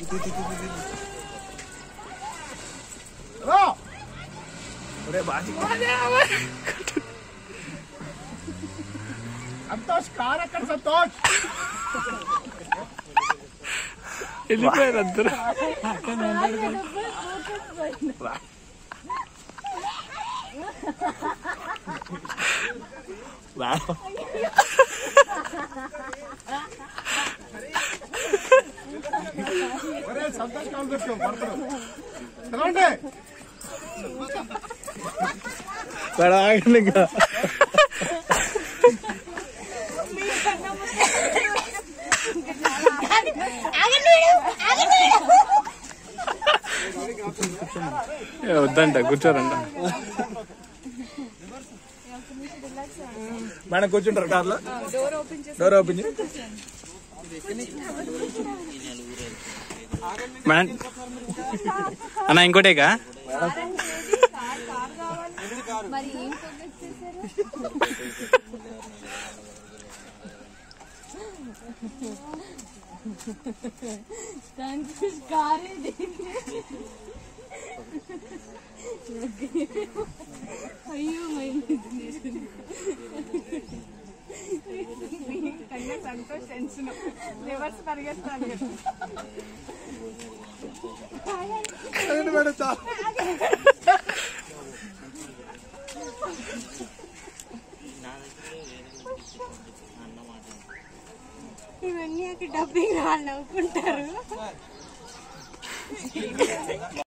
రా ఒరే బాజీ సంతోష్ కార్ ఎక్కడ సంతోష్ వెళ్ళిపోయారు అందరూ ఒరే సంతోష్ కాల్ పెట్టుకో పడతాడు చదవండి వాడు ఆగండి ఇంకా ఏ, వద్దంట కూర్చోరంట మేడం కూర్చుంటారు కార్లో డోర్ ఓపెన్ చేసి డోర్ ఓపెన్ చేయి మేడం అన్న ఇంకోటేగా కార్ కార్ కావాలి మరి ఏం ఫోకస్ చేశారు దానికి కార్ ఇది అయ్యో మైండ్ కన్నా సంతోష్ టెన్షన్ రివర్స్ పరిగెత్తాను మేడం చాలు ఇవన్నీ అక్కడ డబ్బింగ్ వాళ్ళు నవ్వుకుంటారు